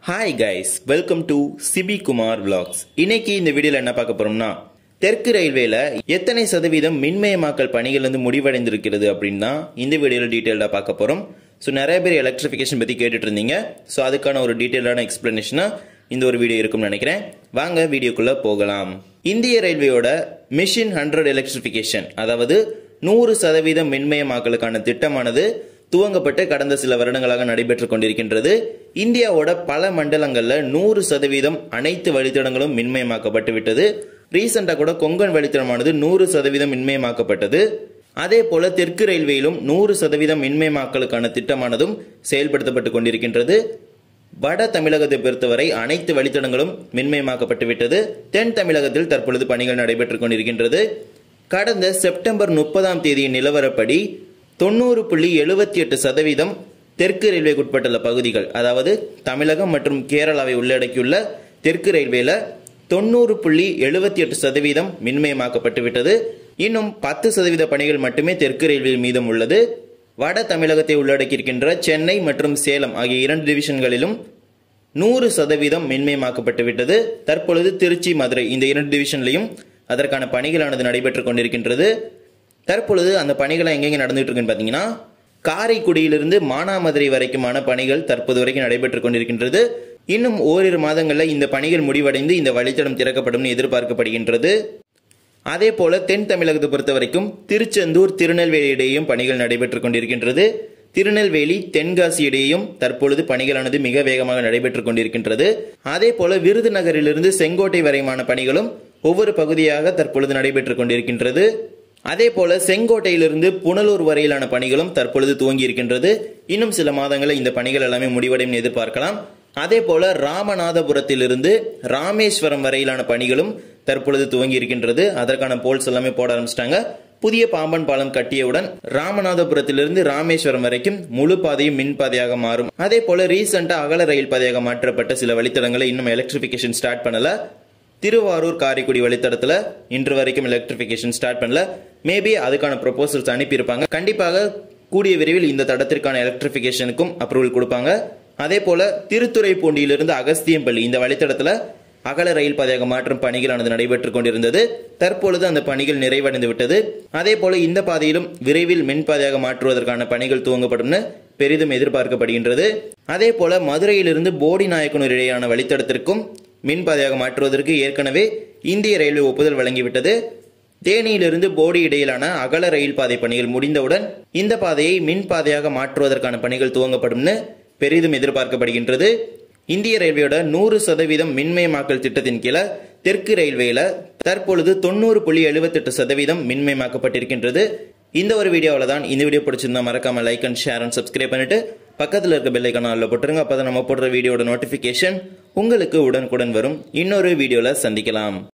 hi guys welcome to Sibi Kumar vlogs இன்னைக்கு இந்த வீடியோல என்ன பார்க்க போறோம்னா தெற்கு ரயில்வேல எத்தனை சதவீதம் மின்மயமாக்கல் பணிகள் வந்து முடிவடைந்திருக்கிறது அப்படின்னு தான் இந்த வீடியோல டீட்டெயில்டா பார்க்க போறோம் ஸோ நிறைய பேர் எலக்ட்ரிஃபிகேஷன் பத்தி கேட்டுட்டு இருந்தீங்க ஸோ அதுக்கான ஒரு டீட்டெயிலான எக்ஸ்பிளனேஷனா இந்த ஒரு வீடியோ இருக்கும்னு நினைக்கிறேன் வாங்க வீடியோக்குள்ள போகலாம் இந்திய ரயில்வேயோட மிஷின் ஹண்ட்ரட் எலக்ட்ரிஃபிகேஷன் அதாவது நூறு சதவீதம் மின்மயமாக்கலுக்கான திட்டமானது துவங்கப்பட்டு கடந்த சில வருடங்களாக நடைபெற்றுக் கொண்டிருக்கின்றது இந்தியாவோட பல மண்டலங்கள்ல நூறு சதவீதம் அனைத்து வழித்தடங்களும் மின்மயமாக்கப்பட்டு விட்டது ரீசெண்டா கூட கொங்கன் வழித்தடமானது நூறு சதவீதம் மின்மயமாக்கப்பட்டது அதே போல தெற்கு ரயில்வேயிலும் நூறு சதவீதம் மின்மயமாக்கலுக்கான திட்டமானதும் செயல்படுத்தப்பட்டு கொண்டிருக்கின்றது வட தமிழகத்தை பொறுத்தவரை அனைத்து வழித்தடங்களும் மின்மயமாக்கப்பட்டு விட்டது தென் தமிழகத்தில் தற்பொழுது பணிகள் நடைபெற்றுக் கொண்டிருக்கின்றது கடந்த செப்டம்பர் முப்பதாம் தேதியின் நிலவரப்படி தொண்ணூறு புள்ளி எழுபத்தி எட்டு சதவீதம் தெற்கு ரயில்வேக்குட்பட்டுள்ள பகுதிகள் அதாவது தமிழகம் மற்றும் கேரளாவை உள்ளடக்கியுள்ள தெற்கு ரயில்வேல தொண்ணூறு புள்ளி எழுபத்தி எட்டு சதவீதம் மின்மயமாக்கப்பட்டு விட்டது இன்னும் பத்து சதவீத பணிகள் மட்டுமே தெற்கு ரயில்வே மீதம் உள்ளது வட தமிழகத்தை உள்ளடக்கியிருக்கின்ற சென்னை மற்றும் சேலம் ஆகிய இரண்டு டிவிஷன்களிலும் நூறு சதவீதம் மின்மயமாக்கப்பட்டு விட்டது தற்பொழுது திருச்சி மதுரை இந்த இரண்டு டிவிஷன்லையும் அதற்கான பணிகளானது நடைபெற்றுக் கொண்டிருக்கின்றது தற்பொழுது அந்த பணிகளை எங்கெங்க நடந்துட்டு இருக்குன்னு பார்த்தீங்கன்னா காரைக்குடியிலிருந்து மானாமதுரை வரைக்குமான பணிகள் தற்போது வரைக்கும் நடைபெற்றுக் கொண்டிருக்கின்றது இன்னும் ஓரிரு மாதங்களில் இந்த பணிகள் முடிவடைந்து இந்த வழித்தடம் திறக்கப்படும் எதிர்பார்க்கப்படுகின்றது அதே போல தென் தமிழகத்தை பொறுத்த வரைக்கும் திருச்செந்தூர் திருநெல்வேலி இடையேயும் பணிகள் நடைபெற்றுக் கொண்டிருக்கின்றது திருநெல்வேலி தென்காசி இடையேயும் தற்பொழுது பணிகளானது மிக வேகமாக நடைபெற்றுக் கொண்டிருக்கின்றது அதே போல விருதுநகரிலிருந்து செங்கோட்டை வரையுமான பணிகளும் ஒவ்வொரு பகுதியாக தற்பொழுது நடைபெற்றுக் கொண்டிருக்கின்றது அதே போல செங்கோட்டையிலிருந்து புனலூர் வரையிலான பணிகளும் தற்பொழுது துவங்கி இருக்கின்றது இன்னும் சில மாதங்களில் இந்த பணிகள் எல்லாமே முடிவடையும் எதிர்பார்க்கலாம் அதே போல ராமநாதபுரத்திலிருந்து ராமேஸ்வரம் வரையிலான பணிகளும் தற்பொழுது துவங்கி இருக்கின்றது அதற்கான போல்ஸ் எல்லாமே போட ஆரம்பிச்சிட்டாங்க புதிய பாம்பன் பாலம் கட்டியவுடன் ராமநாதபுரத்திலிருந்து ராமேஸ்வரம் வரைக்கும் முழு பாதையும் மின் பாதையாக மாறும் அதே போல ரீசெண்டா அகல ரயில் பாதையாக மாற்றப்பட்ட சில வழித்தடங்களை இன்னும் எலக்ட்ரிபிகேஷன் ஸ்டார்ட் பண்ணல திருவாரூர் காரைக்குடி வழித்தடத்துல இன்று வரைக்கும் எலக்ட்ரிபிகேஷன் ஸ்டார்ட் பண்ணல மேபி அதுக்கான ப்ரொபோசல்ஸ் அனுப்பியிருப்பாங்க கண்டிப்பாக கூடிய விரைவில் இந்த தடத்திற்கான எலக்ட்ரிபிகேஷனுக்கும் அப்ரூவல் கொடுப்பாங்க அதே போல திருத்துறைப்பூண்டியிலிருந்து அகஸ்தியம்பள்ளி இந்த வழித்தடத்துல அகல ரயில் பாதையாக மாற்றும் பணிகளானது நடைபெற்றுக் கொண்டிருந்தது தற்பொழுது அந்த பணிகள் நிறைவடைந்து விட்டது அதே போல இந்த பாதையிலும் விரைவில் மின் பாதையாக மாற்றுவதற்கான பணிகள் துவங்கப்படும் பெரிதும் எதிர்பார்க்கப்படுகின்றது அதே போல மதுரையிலிருந்து போடி நாயக்கனூர் இடையான வழித்தடத்திற்கும் மின் பாதையாக மாற்றுவதற்கு ஏற்கனவே இந்திய ரயில்வே ஒப்புதல் வழங்கிவிட்டது தேனியிலிருந்து போடி இடையிலான அகல ரயில் பாதை பணிகள் முடிந்தவுடன் இந்த பாதையை மின் பாதையாக மாற்றுவதற்கான பணிகள் துவங்கப்படும் பெரிதும் எதிர்பார்க்கப்படுகின்றது இந்திய ரயில்வேயோட நூறு சதவீதம் மின்மயமாக்கல் திட்டத்தின் கீழே தெற்கு ரயில்வேல தற்பொழுது தொண்ணூறு புள்ளி எழுபத்தெட்டு சதவீதம் மின்மயமாக்கப்பட்டிருக்கின்றது இந்த ஒரு வீடியோவில் தான் இந்த வீடியோ பிடிச்சிருந்தா மறக்காம like and share and subscribe பண்ணிட்டு பக்கத்தில் இருக்க பெல் ஐக்கான அதில் போட்டுருங்க அப்போ நம்ம போடுற வீடியோட நோட்டிஃபிகேஷன் உங்களுக்கு உடனுக்குடன் வரும் இன்னொரு வீடியோவில் சந்திக்கலாம்